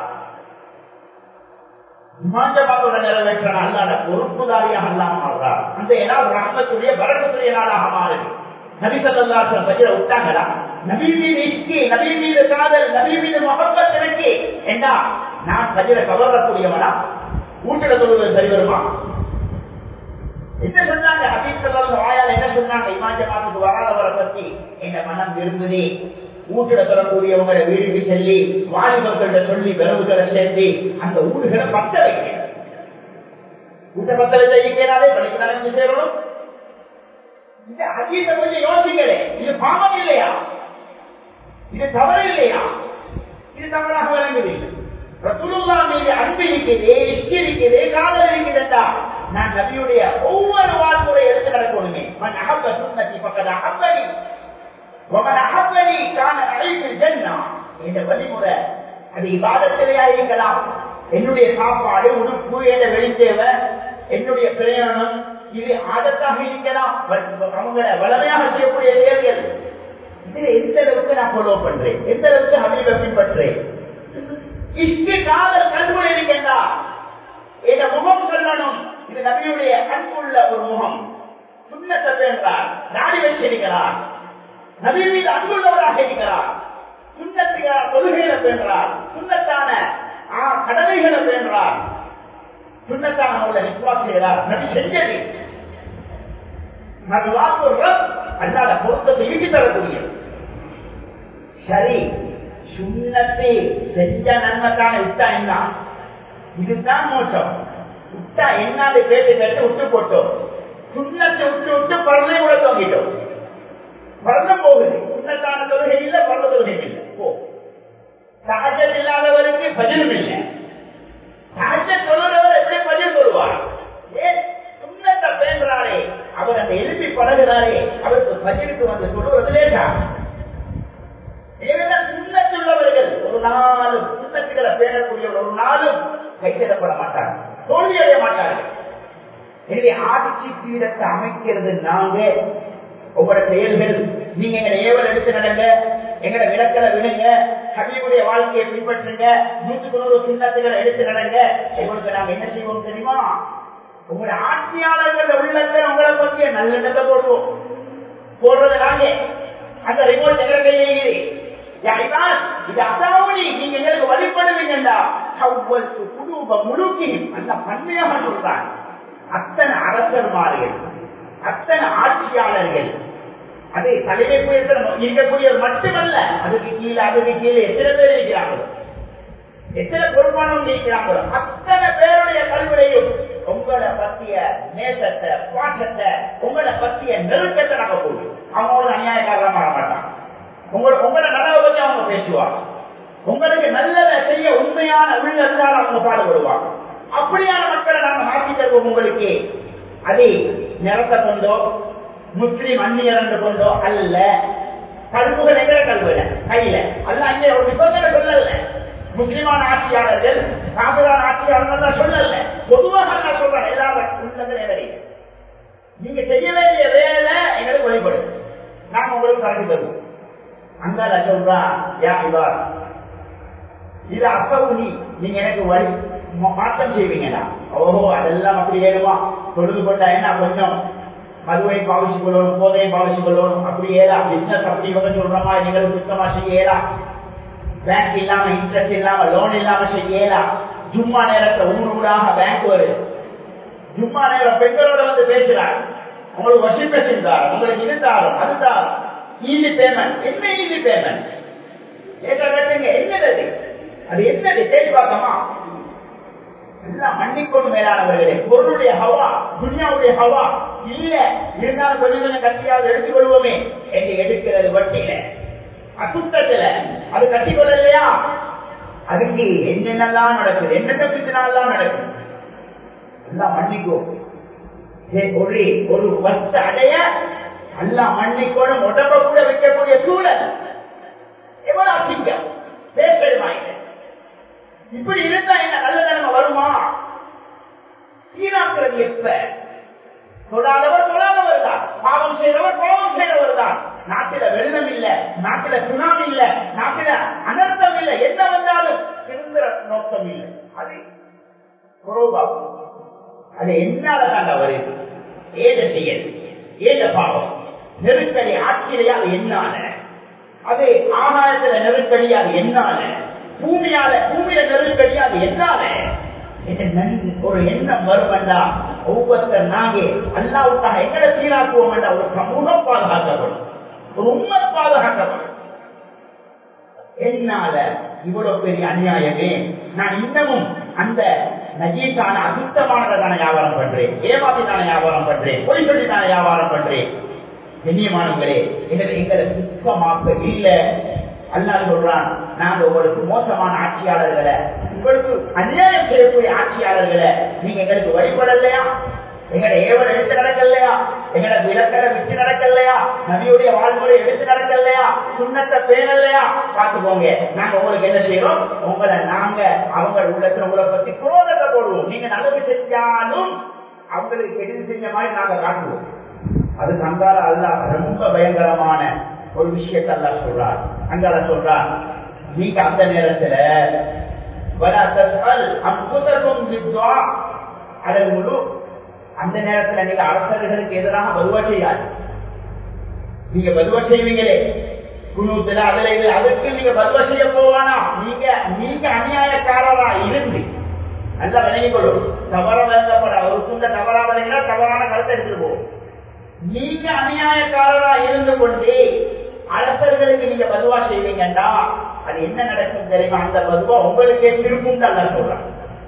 இமாஞ்சமாத்தோட நிறைவேற்ற அல்லாத பொறுப்புதாரியாக அல்லாம மாறுறார் அந்த நாள் ரஹமத்துடைய வரகத்துடைய நாளாக மாறுது நபிசல்லாசன் பஜிர விட்டாங்களா நபி மீது இஷ்டி நபி மீது காதல் நபி மீது மகப்பத் எனக்கு என்ன நான் பஜிர கவரக்கூடியவனா ஊட்டில சொல்லுவது சரி வருமா என்ன சொன்னாங்க அபீசல்லாம் வாயால் என்ன சொன்னாங்க இமாஞ்சமாத்துக்கு வராதவரை பத்தி என்ன மனம் விரும்புதே ஊட்டில சொல்லக்கூடியவங்களை வீடுக்கு செல்லி வாலிபர்கள்ட்ட சொல்லி விரவுகளை சேர்த்து அந்த ஊடுகளை பத்த வைக்க ஊட்ட பத்தலை செய்யினாலே படிக்க நடந்து சேரணும் இந்த அஜீத்தை கொஞ்சம் யோசிங்களே இது பாவம் இல்லையா இது தவறு இல்லையா இது தவறாக விளங்குது ரசூலுல்லா மீது அன்பு இருக்கிறதே இஷ்டி இருக்கிறதே காதல் இருக்கிறதா நான் நபியுடைய ஒவ்வொரு வாழ்முறை எடுத்து நடக்கணுமே மன் அகப்ப சுண்ணத்தி பக்கத அகப்படி உமன் அகப்படி காண அழைப்பு ஜன்னா இந்த வழிமுறை அது இவாதத்திலேயா இருக்கலாம் என்னுடைய சாப்பாடு உடுப்பு என்ற வெளித்தேவை என்னுடைய பிரயாணம் இது ஆதத்தாக இருக்கலாம் அவங்க வளமையாக செய்யக்கூடிய செயல்கள் இதுல எந்த அளவுக்கு நான் ஃபாலோ பண்றேன் எந்த அளவுக்கு ஹபீப பின்பற்றேன் இஷ்டி காதல் கண்பு இருக்கின்றா இந்த முகம் சொல்லணும் இது நபியுடைய அன்புள்ள ஒரு முகம் சுண்ணத்தை பேசுறார் நாடி வச்சிருக்கிறார் நபி மீது அன்புள்ளவராக இருக்கிறார் சுண்ணத்துகிறார் கொள்கைகளை பேசுறார் சுண்ணத்தான கடமைகளை பேசுறார் சுண்ணத்தான அவர்களை விசுவாசம் செய்கிறார் நபி செஞ்சது நபி வாக்கு அல்லாத பொருத்தத்தை ஈட்டி தரக்கூடிய சரி சுண்ணத்தை செஞ்ச நன்மைக்கான விட்டா என்ன இதுதான் மோசம் விட்டா என்னால கேட்டு கேட்டு விட்டு போட்டோம் சுண்ணத்தை விட்டு விட்டு பரலை கூட தோங்கிட்டோம் பரதம் போகுது சுண்ணத்தான தொழுகை இல்ல பரத தொழுகை இல்லை போ சகஜம் இல்லாதவருக்கு பதிலும் இல்லை சகஜ தொழுறவர் எப்படி பதில் சொல்லுவார் ஏன் சுண்ணத்தை பேசுறாரே அவர் அந்த எழுப்பி பழகுறாரே அவருக்கு பதிலுக்கு வந்து சொல்லுவது லேட்டா சுண்ணத்துள்ளவர்கள் ஒரு நாளும் சுண்ணத்துகளை பேரக்கூடிய ஒரு நாளும் கைவிடப்பட மாட்டார் தோல்வி அடைய மாட்டார்கள் எனவே ஆட்சி பீடத்தை அமைக்கிறது நாங்க உங்களோட செயல்கள் நீங்க எங்களை ஏவல் எடுத்து நடங்க எங்களை விளக்கலை விடுங்க ஹபீபுடைய வாழ்க்கையை பின்பற்றுங்க நூற்றுக்கு நூறு சின்னத்துகளை எடுத்து நடங்க உங்களுக்கு நாங்க என்ன செய்வோம் தெரியுமா உங்களுடைய ஆட்சியாளர்கள் உள்ளத்தை உங்களை பற்றிய நல்லெண்ணத்தை போடுவோம் போடுறது நாங்க அந்த ரிமோட் எங்க கையிலே இருக்குது. யா இபாத், இது அசாவுனி நீங்க எங்களுக்கு வழிபடுவீங்கடா அவ்வளவு குடும்ப முழுக்கையும் அந்த பன்மையாக சொல்றாங்க அத்தனை அரசர்மார்கள் அத்தனை ஆட்சியாளர்கள் அது தலைமை இருக்கக்கூடியவர் மட்டுமல்ல அதுக்கு கீழே அதுக்கு கீழே எத்தனை பேர் இருக்கிறார்கள் எத்தனை பொறுப்பானவங்க இருக்கிறாங்களோ அத்தனை பேருடைய கல்வியையும் உங்களை பத்திய நேசத்தை பாசத்தை உங்களை பத்திய நெருக்கத்தை நாங்க போடுவோம் அவங்களோட அநியாயக்காரமா மாற மாட்டாங்க உங்களை உங்களோட நனவை பத்தி அவங்க பேசுவாங்க உங்களுக்கு நல்லதை செய்ய உண்மையான உள்ளத்தால் அவங்க பாடுபடுவாங்க அப்படியான மக்களை நாங்க மாற்றி தருவோம் உங்களுக்கு அது நிறத்தை கொண்டோ முஸ்லிம் அந்நியர் என்று கொண்டோ அல்ல கல்புகள் எங்கிற கல்வியில கையில அல்ல அங்கே ஒரு நிபந்தனை சொல்லல முஸ்லிமான ஆட்சியாளர்கள் காதலான ஆட்சியாளர்கள் தான் சொல்லல பொதுவாக நான் சொல்றேன் எல்லாரும் உள்ளது நேரடி நீங்க செய்ய வேண்டிய வேலை எங்களுக்கு வழிபடு நாங்க உங்களுக்கு கலந்து தருவோம் அங்கால சொல்றா யா இவா இது அப்பவும் நீ நீங்க எனக்கு வழி மா- மாற்றம் செய்வீங்கடா ஓஹோ அதெல்லாம் அப்படி வேணுமா தொழுது கொண்டா என்ன கொஞ்சம் மதுவை பாவிச்சு கொள்ளணும் போதையை பாவிச்சு கொள்ளணும் அப்படி ஏதா பிசினஸ் அப்படி இவங்க சொல்றமா எங்களுக்கு சுத்தமா செய்ய ஏதா பேங்க் இல்லாம இன்ட்ரெஸ்ட் இல்லாம லோன் இல்லாம செய்ய ஏதா ஜும்மா நேரத்தை ஊர் ஊராக பேங்க் வருது ஜும்மா நேரம் பெண்களோட வந்து பேசுறாங்க உங்களுக்கு வசிப்ப செஞ்சார் உங்களுக்கு இது தாரும் அது தாரும் ஈஸி பேமெண்ட் என்ன ஈஸி பேமெண்ட் கேட்ட கேட்டுங்க என்னது அது? அது என்னது தேடி பார்த்தோமா எல்லாம் மன்னிக்கொண்டு மேலானவர்களே பொருளுடைய ஹவா துனியாவுடைய ஹவா இல்ல இருந்தாலும் கொஞ்சம் கொஞ்சம் கட்டியாவது எடுத்துக் கொள்வோமே என்று எடுக்கிறது வட்டியில அசுத்தத்துல அது கட்டிக்கொள்ளலையா அதுக்கு என்னென்னலாம் நடக்குது என்னென்ன பிரச்சனைலாம் நடக்குது எல்லாம் மன்னிக்கும் ஏ, ஒரு ஒரு வச்ச அடைய எல்லாம் மன்னிக்கோணும் உடம்ப கூட வைக்கக்கூடிய சூழல் எவ்வளவு அசிங்கம் பேசலுமாயிட்ட இப்படி இருந்தா என்ன நல்ல நிலைமை வருமா சீனாக்கிறது எப்ப தொழாதவர் தொழாதவர் தான் பாவம் செய்தவர் பாவம் செய்தவர் தான் நாட்டில வெள்ளம் இல்ல நாட்டில சுனாமி இல்ல நாட்டில அனர்த்தம் இல்ல என்ன வந்தாலும் திருந்த நோக்கம் இல்லை அது குரோபாபு அது என்னால தாங்க வருது ஏத செயல் ஏத பாவம் நெருக்கடி ஆட்சியிலையா அது என்னால அது ஆகாயத்துல நெருக்கடியா அது என்னால பூமியால பூமியில நெருக்கடியா அது என்னால இது நன்- ஒரு எண்ணம் வரும் வேண்டாம் ஒவ்வொருத்தர் நாங்க அல்லாவுக்காக எங்களை சீராக்குவோம் வேண்டாம் ஒரு சமூகம் பாதுகாக்கப்படும் ஒரு உண்மை பாதுகாக்கப்படும் என்னால இவ்வளவு பெரிய அநியாயமே நான் இன்னமும் அந்த நஜீசான அசுத்தமானதை தானே வியாபாரம் பண்றேன் ஏமாத்தி தானே வியாபாரம் பண்றேன் பொய் சொல்லி தானே வியாபாரம் பண்றேன் கண்ணியமானவங்களே எங்களை எங்களை சுத்தமாக்க இல்ல அல்லாஹ் சொல்றான் நாங்க உங்களுக்கு மோசமான ஆட்சியாளர்களை உங்களுக்கு அநியாயம் செய்யக்கூடிய ஆட்சியாளர்களை நீங்க எங்களுக்கு வழிபடலையா எங்கட ஏவல் எடுத்து நடக்கலையா எங்கட விளக்கலை விட்டு நடக்கலையா நபியுடைய வாழ்முறை எடுத்து நடக்கலையா சுண்ணத்தை பேணலையா பார்த்துக்கோங்க நாங்க உங்களுக்கு என்ன செய்யறோம் உங்களை நாங்க அவங்க உள்ளத்துல உங்களை பத்தி குரோதத்தை போடுவோம் நீங்க நல்லது செஞ்சாலும் அவங்களுக்கு கெடுதி செஞ்ச மாதிரி நாங்க காட்டுவோம் அது அங்கால அல்லாஹ் ரொம்ப பயங்கரமான ஒரு விஷயத்தை அல்லாஹ் சொல்றார் அங்கால சொல்றார் நீங்க அந்த நேரத்துல ولا تسأل أنفسكم بالدعاء على الملوك அந்த நேரத்துல நீங்க அரசர்களுக்கு எதிராக பதுவா செய்யாது நீங்க பதுவா செய்வீங்களே குழுத்துல அதுல இது அதுக்கு நீங்க பதுவா செய்ய போவானா நீங்க நீங்க அநியாயக்காரரா இருந்து நல்லா விளங்கிக் கொள்ளும் தவற விளங்கப்பட ஒரு துண்ட தவறா விளங்கினா தவறான கருத்தை எடுத்துட்டு போகும் நீங்க அநியாயக்காரரா இருந்து கொண்டு அரசர்களுக்கு நீங்க பதுவா செய்வீங்கடா அது என்ன நடக்கும் தெரியுமா அந்த பதுவா உங்களுக்கே திருப்பும் அல்ல சொல்றாங்க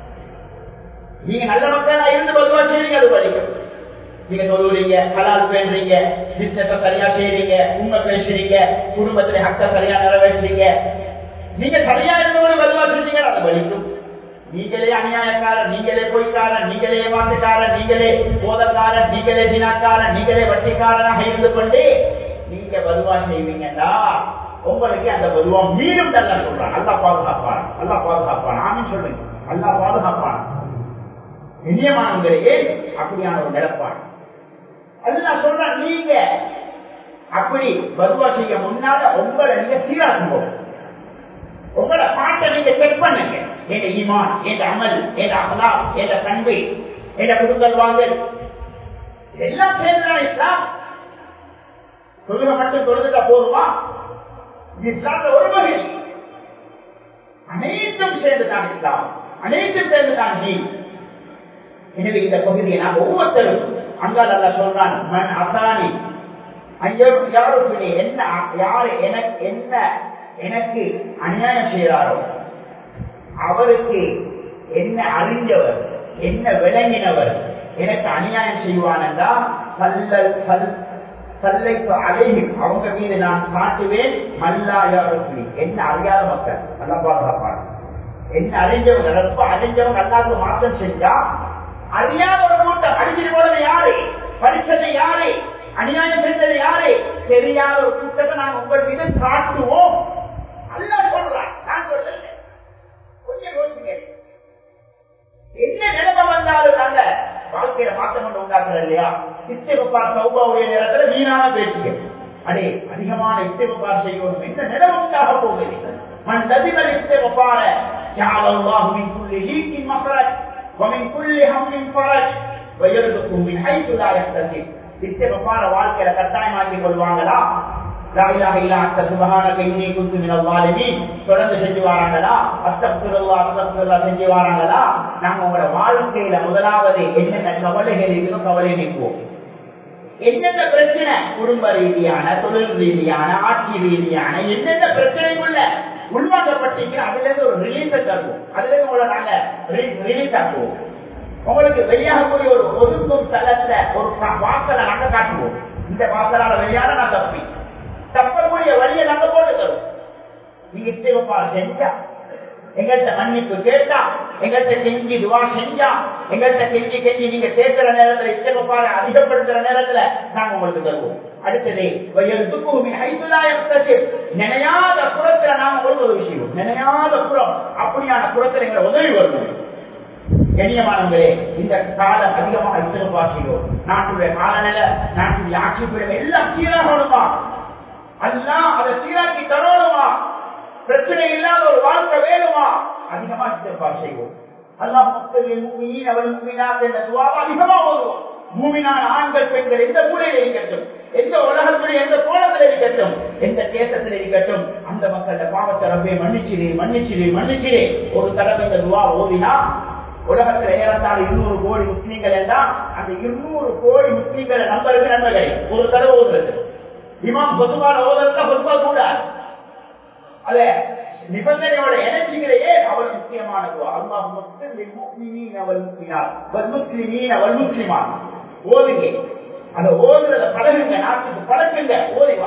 நீங்க நல்ல மக்களா இருந்து பதுவா செய்வீங்க அது பலிக்கும் நீங்க தொழுறீங்க ஹலால் பேசுறீங்க பிசினஸ சரியா செய்றீங்க உண்மை பேசுறீங்க குடும்பத்துல ஹக்க சரியா நிறைவேற்றுறீங்க நீங்க சரியா இருந்தவங்க பதுவா செஞ்சீங்க அது பலிக்கும் நீங்களே அநியாயக்காரன் நீங்களே பொய்க்காரன் நீங்களே ஏமாத்துக்காரன் நீங்களே போதக்காரன் நீங்களே தினாக்காரன் நீங்களே வட்டிக்காரனாக இருந்து கொண்டு நீங்க பதுவா செய்வீங்கடா உங்களுக்கு அந்த பதுவா மீண்டும் நல்லா சொல்றான் நல்லா பாதுகாப்பான் நல்லா பாதுகாப்பான் ஆமின்னு சொல்லுங்க நல்லா பாதுகாப்பான் நிச்சயமானவங்களே அப்படியான ஒரு நிலப்பாடு அதுதான் சொல்றேன் நீங்க அப்படி பதுவா செய்ய முன்னால உங்களை நீங்க சீராக்குவோம் உங்களோட பாட்டை நீங்க செக் பண்ணுங்க எங்க ஈமான் எங்க அமல் எங்க அகலா எங்க பண்பு எங்க குடுக்கல் வாங்கல் எல்லாம் சேர்ந்துதான் இஸ்லாம் தொழுக மட்டும் தொழுதுட்டா போதுமா இஸ்லாம்ல ஒரு வகை அனைத்தும் சேர்ந்துதான் இஸ்லாம் அனைத்தும் சேர்ந்துதான் நீ எனவே இந்த பகுதியை நாம் ஒவ்வொருத்தரும் அங்கால் அல்ல சொல்றான் மண் அசானி ஐயோ யாருக்கு என்ன யாரு எனக்கு என்ன எனக்கு அநியாயம் செய்கிறாரோ அவருக்கு என்ன அறிஞ்சவர் என்ன விளங்கினவர் எனக்கு அநியாயம் செய்வானந்தா சல்லல் சல் சல்லைக்கு அலையும் அவங்க மீது நான் காட்டுவேன் மல்லாயாருக்கு என்ன அறியாத மக்கள் நல்லா பாதுகாப்பான என்ன அறிஞ்சவங்க ரொம்ப அறிஞ்சவங்க அல்லாத மாற்றம் செஞ்சா அறியாத ஒரு கூட்டம் அடிச்சிட்டு போனது யாரு படிச்சது யாரு அநியாயம் செஞ்சது யாரு தெரியாத ஒரு கூட்டத்தை நான் உங்கள் மீது காட்டுவோம் அல்லா சொல்றான் நான் சொல்லல கொஞ்சம் யோசிங்க என்ன நிலைமை வந்தாலும் நாங்க வாழ்க்கையில மாற்றம் கொண்டு உண்டாக்குறது இல்லையா இஸ்திபப்பா சௌபாவுடைய நேரத்துல வீணான பேச்சுங்க அடே அதிகமான இஸ்திபப்பா செய்யணும் என்ன நிலைமை உண்டாக போகுது மண் நதிகள் இஸ்திபப்பார யாழல்லாஹு மின் குல்லி லீக்கின் மஃபரஜ் ومن كل هم فرج ويرزقه من حيث لا يحتسب இஸ்திபப்பார வாழ்க்கையில கட்டாயமாக்கி கொள்வாங்களா லாயிலாக இல்லா அத்த சுபகானக இன்னி குத்து மினல் வாலிமீன் தொடர்ந்து செஞ்சு வராங்களா அஸ்தப்துல்லா அஸ்தப்துல்லா செஞ்சு வராங்களா நாங்க உங்களோட வாழ்க்கையில முதலாவது என்னென்ன கவலைகள் இருக்கோ கவலை நீக்குவோம் என்னென்ன பிரச்சனை குடும்ப ரீதியான தொழில் ரீதியான ஆட்சி ரீதியான என்னென்ன பிரச்சனைக்குள்ள உள்வாங்கப்பட்டீங்க அதுல இருந்து ஒரு ரிலீஸ தருவோம் அதுல இருந்து உங்களை நாங்க ரிலீஸ் ஆக்குவோம் உங்களுக்கு வெளியாகக்கூடிய ஒரு ஒதுக்கும் தளத்தை ஒரு வாசலை நாங்க காட்டுவோம் இந்த வாசலால வெளியான நான் தப்பி தப்பக்கூடிய வழியை நாங்க போட்டு தருவோம் நீங்க இசைவப்பா செஞ்சா எங்கள்கிட்ட மன்னிப்பு கேட்டா எங்கள்கிட்ட செஞ்சு துவா செஞ்சா எங்கள்கிட்ட செஞ்சு செஞ்சு நீங்க சேர்க்கிற நேரத்துல இசைவப்பாக அதிகப்படுத்துற நேரத்துல நாங்க உங்களுக்கு தருவோம் அடுத்தது நினையாத புறத்துல நாங்க உங்களுக்கு உதவி செய்வோம் நினையாத புறம் அப்படியான புறத்துல எங்களை உதவி வருவோம் கண்ணியமானவர்களே இந்த காலம் அதிகமாக இசைவப்பா செய்வோம் நாட்டுடைய காலநிலை நாட்டுடைய ஆட்சி பிரிவு எல்லாம் சீராகணுமா அல்லா அதை சீராக்கி தரணுமா பிரச்சனை இல்லாத ஒரு வாழ்க்கை வேணுமா அதிகமா சிறப்பா செய்வோம் அல்லாஹ் மக்களில் மூமியின் அவள் மூமினாத் என்ற துவாவை அதிகமா ஓதுவோம் மூமினான ஆண்கள் பெண்கள் எந்த மூலையில இருக்கட்டும் எந்த உலகத்தில் எந்த கோலத்தில் இருக்கட்டும் எந்த தேசத்தில் இருக்கட்டும் அந்த மக்களோட பாவத்தை ரப்பே மன்னிச்சிடு மன்னிச்சிடு மன்னிச்சிடு ஒரு தடவை இந்த துவா ஓதினா உலகத்தில் ஏறத்தாழ இருநூறு கோடி முஸ்லீம்கள் என்றால் அந்த இருநூறு கோடி முஸ்லீம்களை நம்பருக்கு நன்மைகளை ஒரு தடவை ஓதுறது இமாம் பொதுவான ஓதல்ல பொதுவா கூட அத நிபந்தனையோட இணைச்சிகளையே அவள் முக்கியமானது அல்லாஹ் முஸ்லிம் அவள் முஸ்லிமார் முஸ்லிமீன் அவள் முஸ்லிமான் ஓதுங்க அந்த ஓதுறத பழகுங்க நாட்டுக்கு பழக்குங்க ஓதிவா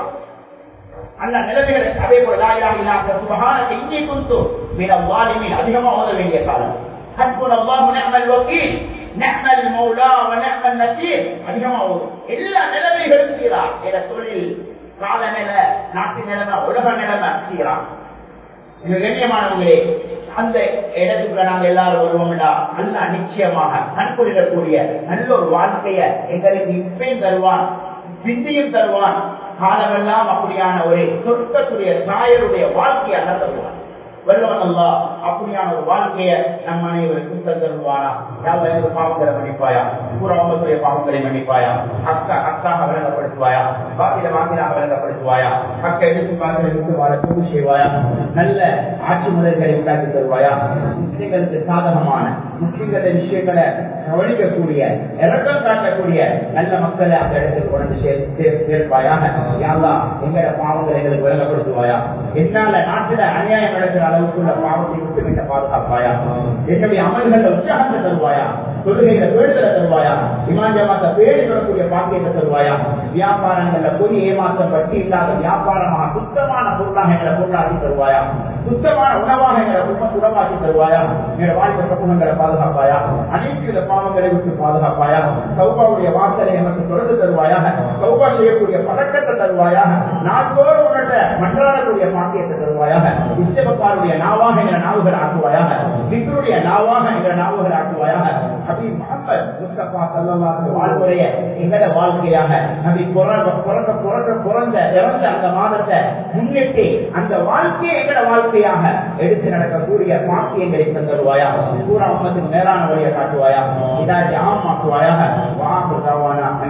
அந்த நிலைமைகளை அதே போல லாயிலாக சுபகான இங்கே குந்து மிக வாலிமீன் அதிகமா ஓத வேண்டிய காலம் حسبنا الله ونعم الوكيل نعم المولى ونعم النصير அதிகமா ஓதும் எல்லா நிலைமைகளும் சீரா என தொழில் கால நிலை நாட்டு நிலைமை உலக நிலைமை சீரா இது கண்ணியமானவங்களே அந்த இடத்துக்குள்ள நாங்க எல்லாரும் வருவோம்டா நல்லா நிச்சயமாக கண்கொள்ளிடக்கூடிய நல்ல ஒரு வாழ்க்கைய எங்களுக்கு இப்பயும் தருவான் பிந்தியும் தருவான் காலமெல்லாம் அப்படியான ஒரு சொர்க்கத்துடைய தாயருடைய வாழ்க்கையாக தருவான் வல்லவன் அல்லா அப்படியான ஒரு வாழ்க்கைய நம் அனைவருக்கும் தருவானா யாவது எனக்கு பாவங்களை மன்னிப்பாயா பூரா உமத்துடைய பாவங்களை மன்னிப்பாயா அக்கா அக்காக விளங்கப்படுத்துவாயா பாக்கில வாக்கிலாக விளங்கப்படுத்துவாயா அக்க எடுத்து பார்த்து எடுத்து வாழ தூக்கு செய்வாயா நல்ல ஆட்சி முறைகளை உண்டாக்கி தருவாயா முஸ்லிம்களுக்கு சாதகமான முஸ்லிம்கள விஷயங்களை கவனிக்கக்கூடிய இறக்கம் காட்டக்கூடிய நல்ல மக்களை அந்த இடத்துக்கு கொண்டு சேர்ப்பாயாக யாரா எங்களோட பாவங்களை எங்களுக்கு விளங்கப்படுத்துவாயா என்னால நாட்டுல அநியாயம் நடக்கிற அளவுக்குள்ள பாவத்தை விட்டு விட்ட பாதுகாப்பாயா என்னுடைய அமல்களை உற்சாகத்தை தருவாயா தொழுகையில பேடுதலை தருவாயா இமாஞ்சமாத்த பேடு தொடரக்கூடிய பாக்கியத்தை தருவாயா வியாபாரங்கள்ல பொய் ஏமாற்றம் பற்றி இல்லாத வியாபாரமாக சுத்தமான பொருளாக எங்களை பொருளாக்கி தருவாயா சுத்தமான உணவாக எங்களை உணவாக்கி தருவாயா எங்களை வாழ்க்கை சமூகங்களை பாதுகாப்பாயா அனைத்து வித பாவங்களை விட்டு பாதுகாப்பாயா சௌபாவுடைய வாசலை எங்களுக்கு தொடர்ந்து தருவாயாக சௌபா செய்யக்கூடிய பழக்கத்தை தருவாயாக நாட்டோடு உணர்ந்த மன்றாடக்கூடிய பாக்கியத்தை தருவாயாக இஸ்தபப்பாருடைய நாவாக எங்களை நாவுகள் ஆக்குவாயாக விக்ருடைய நாவாக எங்களை நாவுகள் ஆக்குவாயாக நபி முகமது முஸ்தபா சல்லாஹு வாழ்வுடைய எங்களோட வாழ்க்கையாக நபி பிறந்த பிறந்த பிறந்த பிறந்த இறந்த அந்த மாதத்தை முன்னிட்டு அந்த வாழ்க்கையை எங்களோட வாழ்க்கையாக எடுத்து நடக்கக்கூடிய பாக்கியங்களை தந்தருவாயா பூரா உமத்துக்கு மேலான வழியை காட்டுவாயா இதாச்சு ஆமாக்குவாயாக வாக்கு தவானா